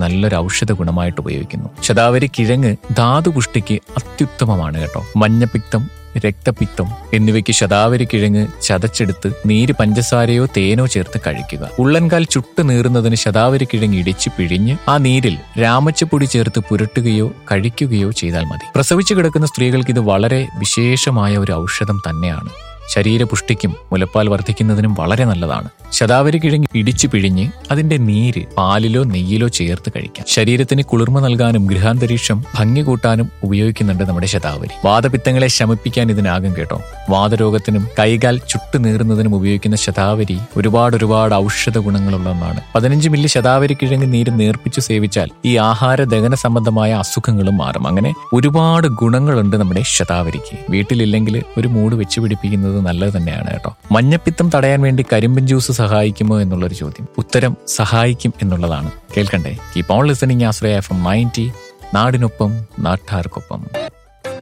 നല്ലൊരു ഔഷധ ഗുണമായിട്ട് ഉപയോഗിക്കുന്നു ശതാവരി കിഴങ്ങ് ധാതുപുഷ്ടിക്ക് അത്യുത്തമമാണ് കേട്ടോ മഞ്ഞപ്പിത്തം രക്തപിത്തം എന്നിവയ്ക്ക് ശതാവരി കിഴങ്ങ് ചതച്ചെടുത്ത് നീര് പഞ്ചസാരയോ തേനോ ചേർത്ത് കഴിക്കുക ഉള്ളൻകാൽ ചുട്ടു നീറുന്നതിന് ശതാവരി കിഴങ്ങ് ഇടിച്ച് പിഴിഞ്ഞ് ആ നീരിൽ രാമച്ചപ്പൊടി ചേർത്ത് പുരട്ടുകയോ കഴിക്കുകയോ ചെയ്താൽ മതി പ്രസവിച്ചു കിടക്കുന്ന സ്ത്രീകൾക്ക് ഇത് വളരെ വിശേഷമായ ഒരു ഔഷധം തന്നെയാണ് ശരീരപുഷ്ടിക്കും മുലപ്പാൽ വർദ്ധിക്കുന്നതിനും വളരെ നല്ലതാണ് ശതാവരി കിഴങ്ങ് ഇടിച്ചു പിഴിഞ്ഞ് അതിന്റെ നീര് പാലിലോ നെയ്യിലോ ചേർത്ത് കഴിക്കാം ശരീരത്തിന് കുളിർമ നൽകാനും ഗൃഹാന്തരീക്ഷം ഭംഗി കൂട്ടാനും ഉപയോഗിക്കുന്നുണ്ട് നമ്മുടെ ശതാവരി വാദപിത്തങ്ങളെ ശമിപ്പിക്കാൻ ഇതിനാകും കേട്ടോ വാദരോഗത്തിനും കൈകാൽ ചുട്ടു നീറുന്നതിനും ഉപയോഗിക്കുന്ന ശതാവരി ഒരുപാട് ഒരുപാട് ഔഷധ ഗുണങ്ങളുള്ള ഒന്നാണ് പതിനഞ്ച് മില്ലി ശതാവരി കിഴങ്ങ് നീര് നേർപ്പിച്ചു സേവിച്ചാൽ ഈ ആഹാര ദഹന സംബന്ധമായ അസുഖങ്ങളും മാറും അങ്ങനെ ഒരുപാട് ഗുണങ്ങളുണ്ട് നമ്മുടെ ശതാവരിക്ക് വീട്ടിലില്ലെങ്കിൽ ഒരു മൂട് വെച്ച് പിടിപ്പിക്കുന്നത് നല്ലത് തന്നെയാണ് കേട്ടോ മഞ്ഞപ്പിത്തം തടയാൻ വേണ്ടി കരിമ്പിൻ ജ്യൂസ് സഹായിക്കുമോ എന്നുള്ളൊരു ചോദ്യം ഉത്തരം സഹായിക്കും എന്നുള്ളതാണ് കേൾക്കണ്ടേ keep on listening Ashraya F M ninety നാടിനൊപ്പം നാട്ടാർക്കൊപ്പം